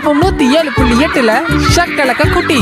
FM நூத்தி ஏழு புள்ளி எட்டுல ஷக்கலக்க குட்டி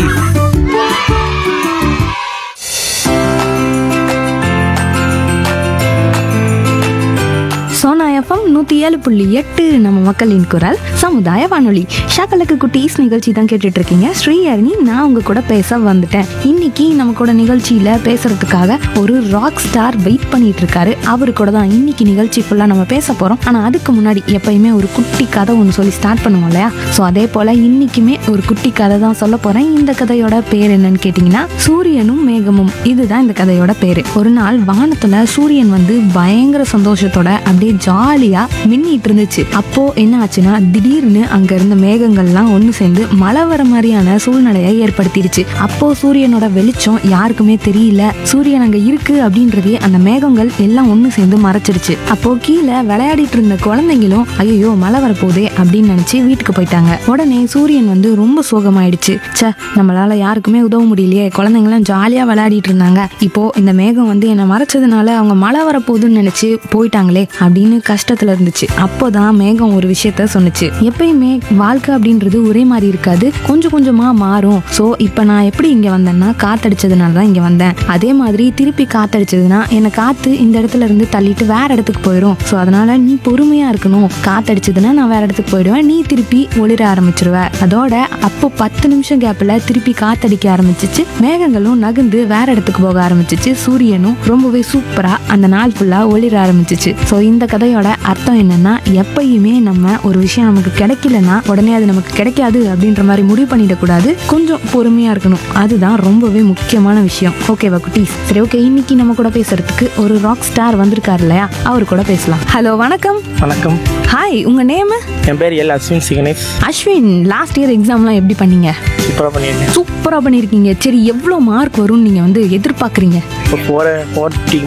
சோனா எஃப்எம் நூற்றி ஏழு புள்ளி எட்டு நம்ம மக்களின் குரல் சமுதாய வானொலி ஷாக்கலுக்கு குட்டீஸ் நிகழ்ச்சி தான் கேட்டுட்டு இருக்கீங்க ஸ்ரீஹரணி நான் உங்க கூட பேச வந்துட்டேன் இன்னைக்கு நம்ம கூட நிகழ்ச்சியில பேசுறதுக்காக ஒரு ராக் ஸ்டார் வெயிட் பண்ணிட்டு இருக்காரு அவரு கூட தான் இன்னைக்கு நிகழ்ச்சி ஃபுல்லா நம்ம பேச போறோம் ஆனா அதுக்கு முன்னாடி எப்பயுமே ஒரு குட்டி கதை ஒன்று சொல்லி ஸ்டார்ட் பண்ணுவோம் இல்லையா ஸோ அதே போல இன்னைக்குமே ஒரு குட்டி கதை தான் சொல்ல போறேன் இந்த கதையோட பேர் என்னன்னு கேட்டிங்கன்னா சூரியனும் மேகமும் இதுதான் இந்த கதையோட பேரு ஒரு நாள் வானத்துல சூரியன் வந்து பயங்கர சந்தோஷத்தோட அப்படியே ஜாலியா மின்னிட்டு இருந்துச்சு அப்போ என்ன ஆச்சுன்னா திடீர்னு அங்க இருந்த மேகங்கள்லாம் ஒண்ணு சேர்ந்து மழை வர மாதிரியான சூழ்நிலையை ஏற்படுத்திடுச்சு அப்போ சூரியனோட வெளிச்சம் யாருக்குமே தெரியல சூரியன் அங்க இருக்கு அப்படின்றதே அந்த மேகங்கள் எல்லாம் ஒண்ணு சேர்ந்து மறைச்சிடுச்சு அப்போ கீழே விளையாடிட்டு இருந்த குழந்தைங்களும் ஐயோ மழை வரப்போதே அப்படின்னு நினைச்சு வீட்டுக்கு போயிட்டாங்க உடனே சூரியன் வந்து ரொம்ப சோகமாயிடுச்சு ச்சே நம்மளால யாருக்குமே உதவ முடியலையே குழந்தைங்களாம் ஜாலியா விளையாடிட்டு இருந்தாங்க இப்போ இந்த மேகம் வந்து என்னை மறைச்சதுனால அவங்க மழை வரப்போகுதுன்னு நினைச்சு போயிட்டாங்களே அப்படின்னு கஷ்டத்துல இருந்துச்சு அப்போதான் மேகம் ஒரு விஷயத்த சொன்னுச்சு எப்பயுமே வாழ்க்கை அப்படின்றது ஒரே மாதிரி இருக்காது கொஞ்சம் கொஞ்சமா மாறும் சோ இப்போ நான் எப்படி இங்க வந்தேன்னா காத்தடிச்சதுனால தான் இங்க வந்தேன் அதே மாதிரி திருப்பி காத்தடிச்சதுன்னா என்னை காத்து இந்த இடத்துல இருந்து தள்ளிட்டு வேற இடத்துக்கு போயிடும் ஸோ அதனால நீ பொறுமையா இருக்கணும் காத்தடிச்சதுன்னா நான் வேற இடத்துக்கு போயிடுவேன் நீ திருப்பி ஒளிர ஆரம்பிச்சிருவ அதோட அப்போ பத்து நிமிஷம் கேப்ல திருப்பி காத்தடிக்க ஆரம்பிச்சிச்சு மேகங்களும் நகர்ந்து வேற இடத்துக்கு போக ஆரம்பிச்சிச்சு சூரியனும் ரொம்பவே சூப்பரா அந்த நாள் ஃபுல்லா ஒளிர ஆரம்பிச்சிச்சு ஸோ இந்த கதையோட அர்த்தம் என்னன்னா எப்பயுமே நம்ம ஒரு விஷயம் நமக்கு கிடைக்கலன்னா உடனே அது நமக்கு கிடைக்காது அப்படின்ற மாதிரி முடிவு பண்ணிடக்கூடாது கொஞ்சம் பொறுமையா இருக்கணும் அதுதான் ரொம்பவே முக்கியமான விஷயம் ஓகேவா குட்டீஸ் சரி ஓகே இன்னைக்கு நம்ம கூட பேசுறதுக்கு ஒரு ராக் ஸ்டார் வந்திருக்காரு இல்லையா அவர் கூட பேசலாம் ஹலோ வணக்கம் வணக்கம் ஹாய் உங்க நேம் என் பேர் எல் அஸ்வின் சிகனேஷ் அஸ்வின் லாஸ்ட் இயர் எக்ஸாம்லாம் எப்படி பண்ணீங்க சூப்பராக பண்ணியிருக்கேன் சூப்பரா பண்ணிருக்கீங்க சரி எவ்வளவு மார்க் வரும்னு நீங்க வந்து எதிர்பார்க்கறீங்க இப்போ ஃபோர் ஃபோர்ட்டி